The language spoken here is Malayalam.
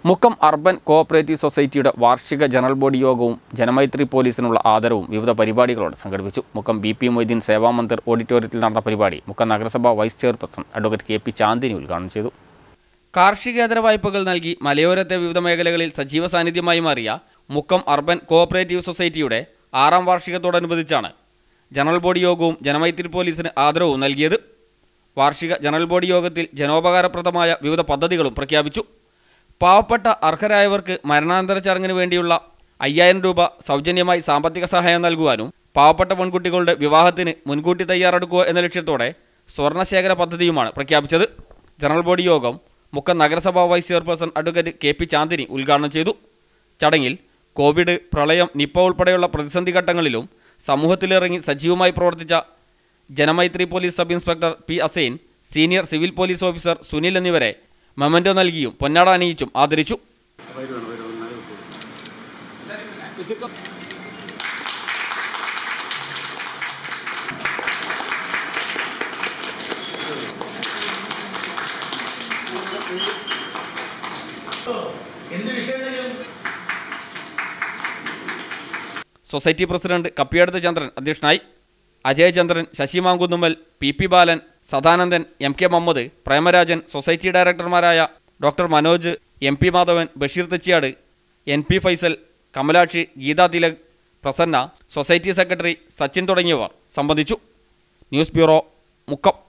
മുക്കം അർബൻ കോഓപ്പറേറ്റീവ് സൊസൈറ്റിയുടെ വാർഷിക ജനറൽ ബോഡി യോഗവും ജനമൈത്രി പോലീസിനുള്ള ആദരവും വിവിധ പരിപാടികളോടെ സംഘടിപ്പിച്ചു മുക്കം ബി പി മൊയ്തീൻ സേവാമന്ദിർ ഓഡിറ്റോറിയത്തിൽ നടന്ന പരിപാടി മുക്കം നഗരസഭ vice chairperson advocate K P Chandini ഉദ്ഘാടനം ചെയ്തു കാർഷികേതര വായ്പകൾ നൽകി മലയോരത്തെ വിവിധ മേഖലകളിൽ സജീവ സാന്നിധ്യമായി മാറിയ മുക്കം അർബൻ കോഓപ്പറേറ്റീവ് സൊസൈറ്റിയുടെ ആറാം വാർഷികത്തോടനുബന്ധിച്ചാണ് ജനറൽ ബോഡി യോഗവും ജനമൈത്രി പോലീസിന് ആദരവും നൽകിയത് വാർഷിക ജനറൽ ബോഡി യോഗത്തിൽ ജനോപകാരപ്രദമായ വിവിധ പദ്ധതികളും പ്രഖ്യാപിച്ചു പാവപ്പെട്ട അർഹരായവർക്ക് മരണാനന്തര ചടങ്ങിന് വേണ്ടിയുള്ള അയ്യായിരം രൂപ സൗജന്യമായി സാമ്പത്തിക സഹായം നൽകുവാനും പാവപ്പെട്ട പെൺകുട്ടികളുടെ വിവാഹത്തിന് മുൻകൂട്ടി തയ്യാറെടുക്കുക എന്ന ലക്ഷ്യത്തോടെ സ്വർണ്ണശേഖര പദ്ധതിയുമാണ് പ്രഖ്യാപിച്ചത് ജനറൽ ബോഡി യോഗം മുക്കം നഗരസഭാ vice chairperson advocate K P Chandini ഉദ്ഘാടനം ചെയ്തു ചടങ്ങിൽ കോവിഡ് പ്രളയം നിപ്പ ഉൾപ്പെടെയുള്ള പ്രതിസന്ധി ഘട്ടങ്ങളിലും സമൂഹത്തിലിറങ്ങി സജീവമായി പ്രവർത്തിച്ച Janamaithri police sub inspector P Asain senior civil police officer Sunil എന്നിവരെ മൊമെന്റോ നൽകിയും പൊന്നാട അണിയിച്ചും ആദരിച്ചു എന്ത് വിഷയങ്ങളിലും സൊസൈറ്റി പ്രസിഡന്റ് കപ്പിയടുത്ത് ചന്ദ്രൻ അധ്യക്ഷനായി Ajayachandran Sasi Mankunnummal P P Balan Sadanandan M K Muhammad Premarajan society ഡയറക്ടർമാരായ doctor Manoj M P Madhavan Basheer Thechiyad N P Faisal Kamalakshi Geetha Thilak Prasanna society secretary Sachin തുടങ്ങിയവർ സംബന്ധിച്ചു ന്യൂസ് ബ്യൂറോ മുക്കം